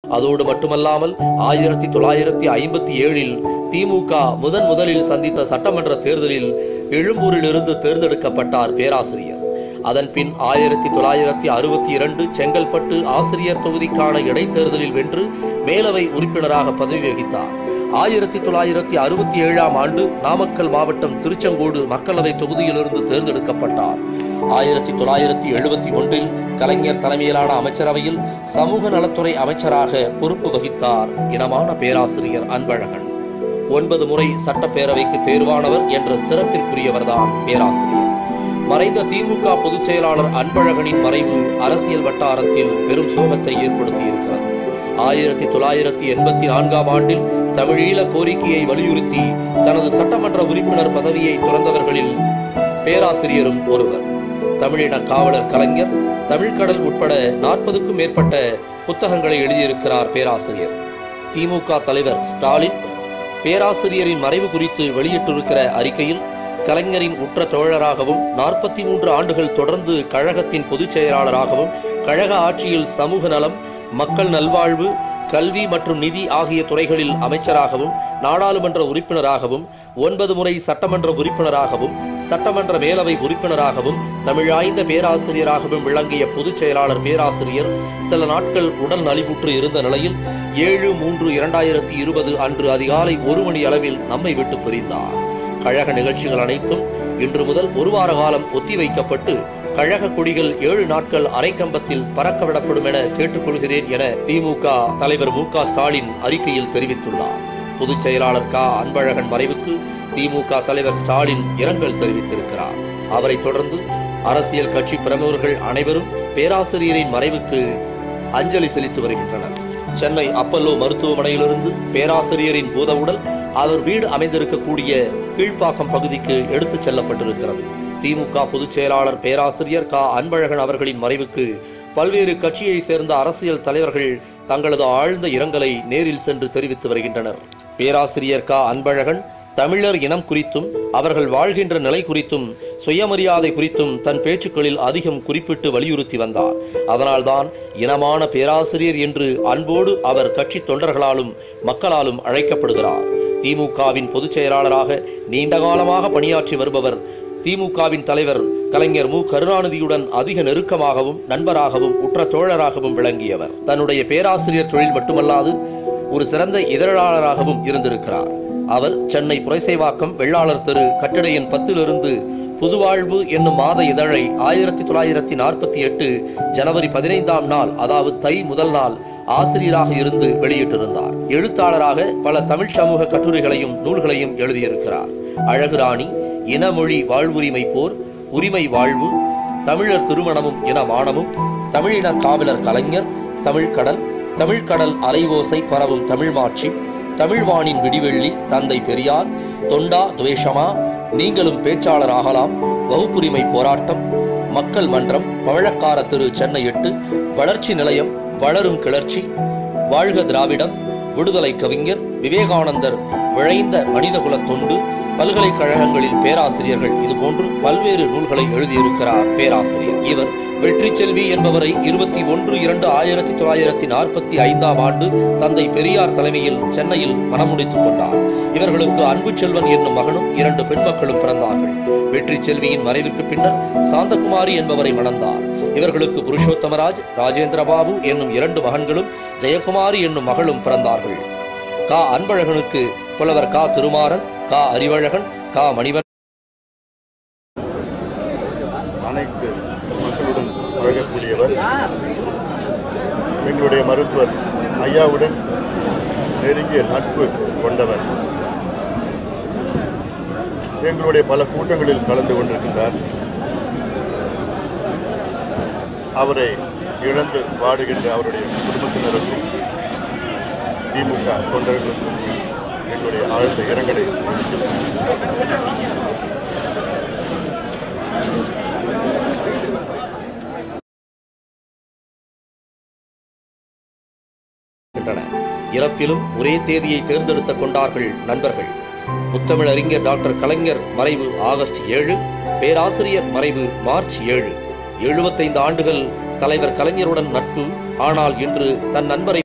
அதோடு மட்டுமல்லாமல் ஆயிரத்தி தொள்ளாயிரத்தி ஐம்பத்தி ஏழில் திமுக முதன் முதலில் சந்தித்த சட்டமன்ற தேர்தலில் எழும்பூரில் இருந்து தேர்ந்தெடுக்கப்பட்டார் பேராசிரியர் அதன் பின் ஆயிரத்தி தொள்ளாயிரத்தி அறுபத்தி இரண்டு செங்கல்பட்டு ஆசிரியர் தொகுதிக்கான இடைத்தேர்தலில் வென்று மேலவை உறுப்பினராக பதவி வகித்தார் ஆயிரத்தி தொள்ளாயிரத்தி அறுபத்தி ஏழாம் ஆண்டு நாமக்கல் மாவட்டம் திருச்செங்கோடு மக்களவை தொகுதியிலிருந்து தேர்ந்தெடுக்கப்பட்டார் ஆயிரத்தி தொள்ளாயிரத்தி எழுபத்தி ஒன்றில் கலைஞர் தலைமையிலான அமைச்சரவையில் சமூக நலத்துறை அமைச்சராக பொறுப்பு வகித்தார் இனமான பேராசிரியர் அன்பழகன் ஒன்பது முறை சட்டப்பேரவைக்கு தேர்வானவர் என்ற சிறப்பிற்குரியவர்தான் பேராசிரியர் மறைந்த திமுக பொதுச் செயலாளர் அன்பழகனின் மறைவு அரசியல் வட்டாரத்தில் பெரும் சோகத்தை ஏற்படுத்தியிருக்கிறது ஆயிரத்தி தொள்ளாயிரத்தி எண்பத்தி நான்காம் ஆண்டில் தமிழீழ கோரிக்கையை வலியுறுத்தி தனது சட்டமன்ற உறுப்பினர் பதவியை துறந்தவர்களில் பேராசிரியரும் ஒருவர் தமிழின காவலர் கலைஞர் தமிழ்கடல் உட்பட நாற்பதுக்கும் மேற்பட்ட புத்தகங்களை எழுதியிருக்கிறார் பேராசிரியர் திமுக தலைவர் ஸ்டாலின் பேராசிரியரின் மறைவு குறித்து வெளியிட்டிருக்கிற அறிக்கையில் கலைஞரின் உற்ற தோழராகவும் நாற்பத்தி மூன்று ஆண்டுகள் தொடர்ந்து கழகத்தின் பொதுச் செயலாளராகவும் கழக ஆட்சியில் சமூக நலம் மக்கள் நல்வாழ்வு கல்வி மற்றும் நிதி ஆகிய துறைகளில் அமைச்சராகவும் நாடாளுமன்ற உறுப்பினராகவும் ஒன்பது முறை சட்டமன்ற உறுப்பினராகவும் சட்டமன்ற மேலவை உறுப்பினராகவும் தமிழாய்ந்த பேராசிரியராகவும் விளங்கிய பொதுச் செயலாளர் பேராசிரியர் சில நாட்கள் உடல் நலிவுற்று இருந்த நிலையில் ஏழு மூன்று இரண்டாயிரத்தி இருபது அன்று அதிகாலை ஒரு மணி அளவில் நம்மை விட்டு பிரிந்தார் கழக நிகழ்ச்சிகள் அனைத்தும் இன்று முதல் ஒரு வார காலம் ஒத்திவைக்கப்பட்டு கழக கொடிகள் ஏழு நாட்கள் அரைக்கம்பத்தில் பறக்கவிடப்படும் என கேட்டுக்கொள்கிறேன் என திமுக தலைவர் மு க ஸ்டாலின் அறிக்கையில் தெரிவித்துள்ளார் பொதுச் செயலாளர் க அன்பழகன் மறைவுக்கு திமுக தலைவர் ஸ்டாலின் இரங்கல் தெரிவித்திருக்கிறார் அவரைத் தொடர்ந்து அரசியல் கட்சி பிரமுகர்கள் அனைவரும் பேராசிரியரின் மறைவுக்கு அஞ்சலி செலுத்தி வருகின்றனர் சென்னை அப்பல்லோ மருத்துவமனையிலிருந்து பேராசிரியரின் பூதவுடல் அவர் வீடு அமைந்திருக்கக்கூடிய கீழ்ப்பாக்கம் பகுதிக்கு எடுத்துச் செல்லப்பட்டிருக்கிறது திமுக பொதுச் செயலாளர் பேராசிரியர் க அன்பழகன் அவர்களின் மறைவுக்கு பல்வேறு கட்சியை சேர்ந்த அரசியல் தலைவர்கள் தங்களது ஆழ்ந்த இரங்கலை நேரில் சென்று தெரிவித்து வருகின்றனர் பேராசிரியர் க அன்பழகன் தமிழர் இனம் குறித்தும் அவர்கள் வாழ்கின்ற நிலை குறித்தும் சுயமரியாதை குறித்தும் தன் பேச்சுக்களில் அதிகம் குறிப்பிட்டு வலியுறுத்தி வந்தார் அதனால்தான் இனமான பேராசிரியர் என்று அன்போடு அவர் கட்சி தொண்டர்களாலும் மக்களாலும் அழைக்கப்படுகிறார் திமுகவின் பொதுச் செயலாளராக நீண்ட காலமாக பணியாற்றி வருபவர் திமுகவின் தலைவர் கலைஞர் மு கருணாநிதியுடன் அதிக நெருக்கமாகவும் நண்பராகவும் உற்ற தோழராகவும் விளங்கியவர் தன்னுடைய பேராசிரியர் தொழில் மட்டுமல்லாது ஒரு சிறந்த இதழாளராகவும் இருந்திருக்கிறார் அவர் சென்னை புரைசைவாக்கம் வெள்ளாளர் தெரு கட்டட எண் பத்திலிருந்து புதுவாழ்வு என்னும் மாத இதழை ஆயிரத்தி தொள்ளாயிரத்தி நாற்பத்தி எட்டு ஜனவரி பதினைந்தாம் நாள் அதாவது தை முதல் நாள் ஆசிரியராக இருந்து வெளியிட்டிருந்தார் எழுத்தாளராக பல தமிழ் சமூக கட்டுரைகளையும் நூல்களையும் எழுதியிருக்கிறார் அழகுராணி இனமொழி வாழ்வுரிமை போர் உரிமை வாழ்வு தமிழர் திருமணமும் இன மானமும் தமிழின காவலர் கலைஞர் தமிழ்கடல் தமிழ்கடல் அலைவோசை பரவும் தமிழ்மாட்சி தமிழ்வானின் விடிவெள்ளி தந்தை பெரியார் தொண்டா துவேஷமா நீங்களும் பேச்சாளர் ஆகலாம் வகுப்புரிமை போராட்டம் மக்கள் மன்றம் பவழக்கார திரு சென்னை எட்டு வளர்ச்சி நிலையம் வளரும் கிளர்ச்சி வாழ்க திராவிடம் விடுதலை கவிஞர் விவேகானந்தர் விழைந்த மனிதகுல தொண்டு பல்கலைக்கழகங்களில் பேராசிரியர்கள் இதுபோன்று பல்வேறு நூல்களை எழுதியிருக்கிறார் பேராசிரியர் இவர் வெற்றி செல்வி என்பவரை இருபத்தி ஒன்று இரண்டு ஆயிரத்தி தொள்ளாயிரத்தி நாற்பத்தி ஐந்தாம் ஆண்டு தந்தை பெரியார் தலைமையில் சென்னையில் மணமுடித்துக் கொண்டார் இவர்களுக்கு அன்பு செல்வன் என்னும் மகனும் இரண்டு பெண் மக்களும் பிறந்தார்கள் வெற்றி செல்வியின் மறைவிற்கு பின்னர் சாந்தகுமாரி என்பவரை மணந்தார் இவர்களுக்கு புருஷோத்தமராஜ் ராஜேந்திரபாபு என்னும் இரண்டு மகன்களும் ஜெயக்குமாரி என்னும் மகளும் பிறந்தார்கள் கா அன்பழகனுக்கு புலவர் கா திருமாறன் கா அறிவழகன் கா மணிவன் அனைத்து மக்களுடன் பழகக்கூடியவர் எங்களுடைய மருத்துவர் ஐயாவுடன் நெருங்கிய நட்பு கொண்டவர் எங்களுடைய பல கூட்டங்களில் கலந்து கொண்டிருக்கின்றார் அவரை இழந்து வாடுகின்ற அவருடைய குடும்பத்தினருக்கும் திமுக தொண்டர்களுக்கும் எங்களுடைய ஆழ்ந்த இரங்கலை தெரிவிக்கிறோம். இருக்கின்றன இறப்பிலும் ஒரே தேதியை தேர்ந்தெடுத்துக் கொண்டார்கள் நண்பர்கள் முத்தமிழ் அறிஞர் டாக்டர் கலைஞர் மறைவு ஆகஸ்ட் ஏழு பேராசிரியர் மறைவு மார்ச் ஏழு எழுபத்தைந்து ஆண்டுகள் தலைவர் கலைஞருடன் நட்பு ஆனால் இன்று தன் நண்பரை